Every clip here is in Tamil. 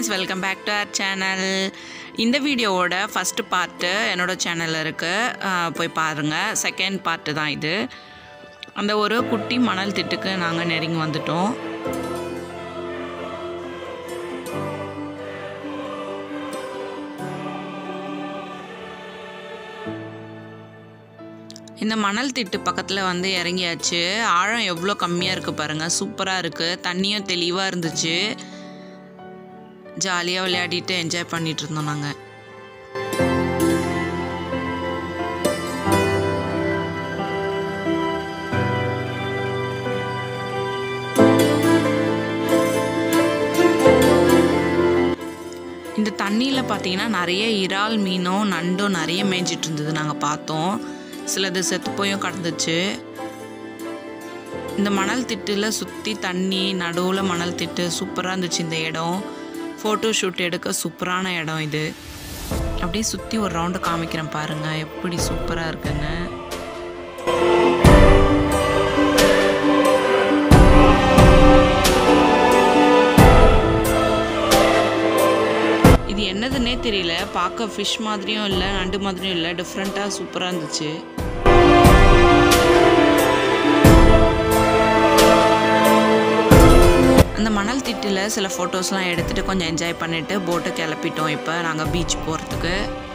welcome back to our channel இந்த வீடியோவோட ஃபஸ்ட்டு பார்ட்டு என்னோட சேனலில் இருக்குது போய் பாருங்கள் செகண்ட் பார்ட்டு தான் இது அந்த ஒரு குட்டி மணல் திட்டுக்கு நாங்கள் நெருங்கி வந்துட்டோம் இந்த மணல் திட்டு பக்கத்தில் வந்து இறங்கியாச்சு ஆழம் எவ்வளோ கம்மியாக இருக்குது பாருங்கள் சூப்பராக இருக்குது தண்ணியும் தெளிவாக இருந்துச்சு ஜாலியாக விளையாடிட்டு என்ஜாய் பண்ணிட்டு இருந்தோம் நாங்கள் இந்த தண்ணியில் பார்த்தீங்கன்னா நிறைய இறால் மீனும் நண்டும் நிறைய மேய்ஞ்சிட்டு இருந்தது நாங்கள் பார்த்தோம் சிலது செத்து போயும் கடந்துச்சு இந்த மணல் திட்டில் சுற்றி தண்ணி நடுவில் மணல் திட்டு சூப்பராக இருந்துச்சு இந்த இடம் ஃபோட்டோ ஷூட் எடுக்க சூப்பரான இடம் இது அப்படியே சுற்றி ஒரு ரவுண்டு காமிக்கிறேன் பாருங்கள் எப்படி சூப்பராக இருக்குன்னு இது என்னதுன்னே தெரியல பார்க்க ஃபிஷ் மாதிரியும் இல்லை நண்டு மாதிரியும் இல்லை டிஃப்ரெண்ட்டாக சூப்பராக இருந்துச்சு அந்த மணல் திட்டில் சில ஃபோட்டோஸ்லாம் எடுத்துகிட்டு கொஞ்சம் என்ஜாய் பண்ணிவிட்டு போட்டை கிளப்பிட்டோம் இப்போ நாங்கள் பீச் போகிறதுக்கு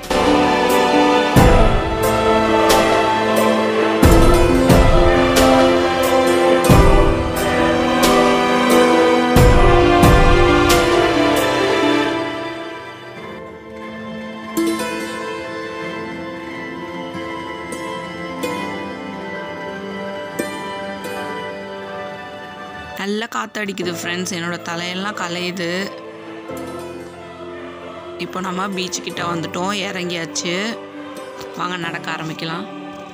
நல்லா காற்றடிக்குது ஃப்ரெண்ட்ஸ் என்னோட தலையெல்லாம் கலையுது இப்போ நம்ம பீச் கிட்ட வந்துட்டோம் இறங்கியாச்சு வாங்க நடக்க ஆரம்பிக்கலாம்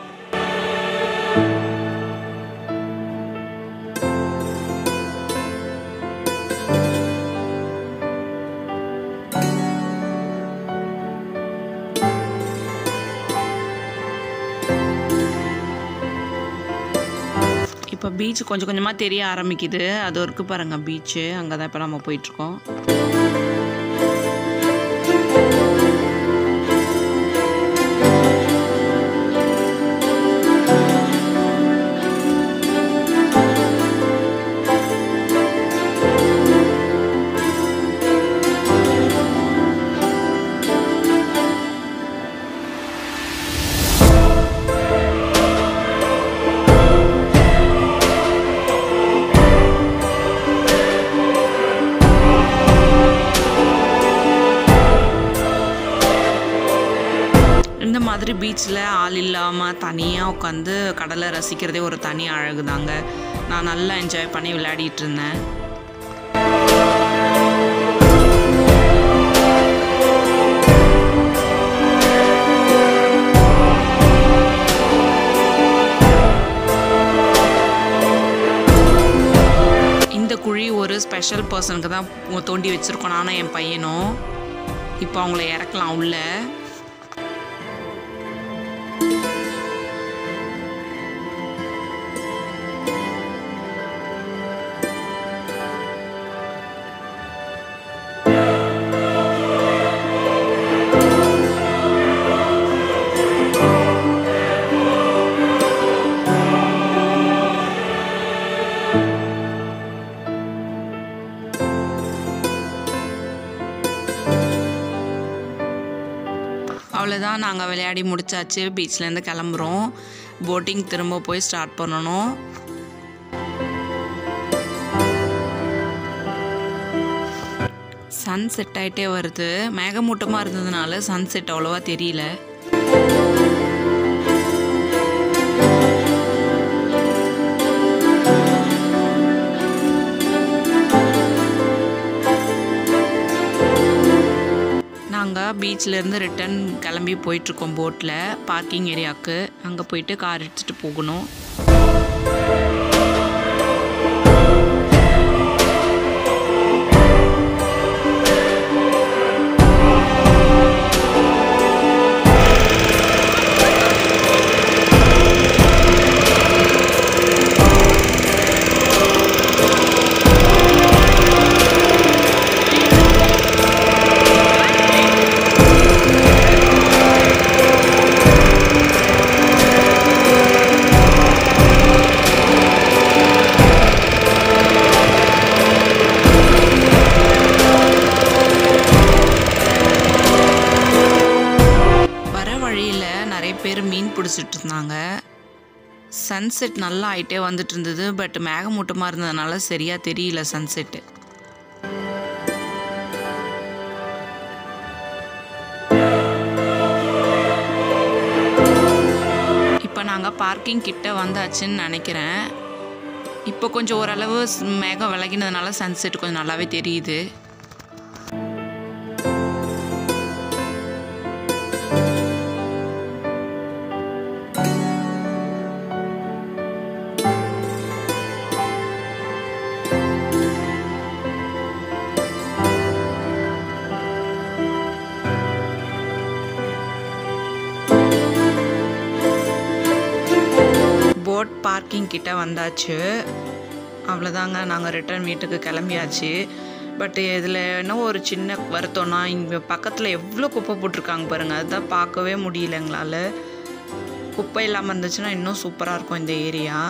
இப்போ பீச் கொஞ்சம் கொஞ்சமாக தெரிய ஆரம்பிக்குது அது இருக்கு பாருங்க பீச்சு அங்கே தான் இப்போ நம்ம போயிட்டுருக்கோம் இந்த மாதிரி பீச்சில் ஆள் இல்லாமல் தனியாக உட்காந்து கடலை ரசிக்கிறதே ஒரு தனி அழகு தாங்க நான் நல்லா என்ஜாய் பண்ணி விளையாடிட்டு இருந்தேன் இந்த குழி ஒரு ஸ்பெஷல் பர்சனுக்கு தான் தோண்டி வச்சுருக்கோம் நானும் என் பையனும் இப்போ அவங்கள இறக்கலாம் உள்ள அவ்வளோதான் நாங்கள் விளையாடி முடிச்சாச்சு பீச்லேருந்து கிளம்புறோம் போட்டிங் திரும்ப போய் ஸ்டார்ட் பண்ணணும் சன் செட் ஆகிட்டே வருது மேகமூட்டமாக இருந்ததுனால சன் செட் அவ்வளோவா தெரியல நாங்கள் பீச்லேருந்து ரிட்டன் கிளம்பி போயிட்டுருக்கோம் போட்டில் பார்க்கிங் ஏரியாவுக்கு அங்கே போயிட்டு கார் எடுத்துகிட்டு போகணும் வழியில் நிறைய பேர் மீன் பிடிச்சிட்டு இருந்தாங்க சன்செட் நல்லா ஆகிட்டே வந்துட்டு இருந்தது பட் மேகமூட்டமாக இருந்ததுனால சரியாக தெரியல சன்செட்டு இப்போ நாங்கள் பார்க்கிங் கிட்ட வந்தாச்சுன்னு நினைக்கிறேன் இப்போ கொஞ்சம் ஓரளவு ஸ்- மேகம் விலகினதுனால சன்செட் கொஞ்சம் நல்லாவே தெரியுது போட் பார்க்கிங் கிட்ட வந்தாச்சு அவ்வளோதாங்க நாங்கள் ரிட்டர்ன் வீட்டுக்கு கிளம்பியாச்சு பட் இதில் என்ன ஒரு சின்ன வருத்தம்னா இங்கே பக்கத்தில் எவ்வளோ குப்பை போட்டிருக்காங்க பாருங்கள் அதுதான் பார்க்கவே முடியல எங்களால் குப்பை இல்லாமல் இருந்துச்சுன்னா இன்னும் சூப்பராக இருக்கும் இந்த ஏரியா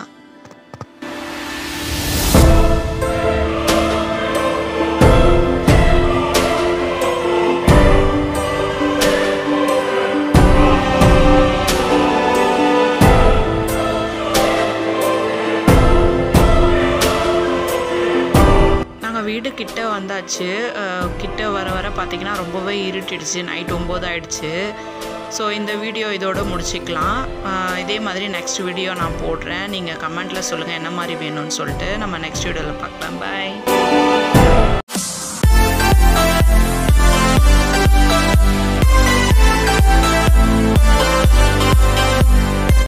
நாங்கள் வீடு கிட்ட வந்தாச்சு அஹ், கிட்ட வர வர பார்த்தீங்கன்னா ரொம்பவே இருட்டிடுச்சு நைட் ஒம்பது ஆயிடுச்சு ஸோ இந்த வீடியோ இதோட முடிச்சுக்கலாம் அஹ், இதே மாதிரி நெக்ஸ்ட் வீடியோ நான் போடுறேன் நீங்கள் கமெண்ட்டில் சொல்லுங்கள் என்ன மாதிரி வேணும்னு சொல்லிட்டு நம்ம நெக்ஸ்ட் வீடியோவில் பார்க்கலாம் பாய்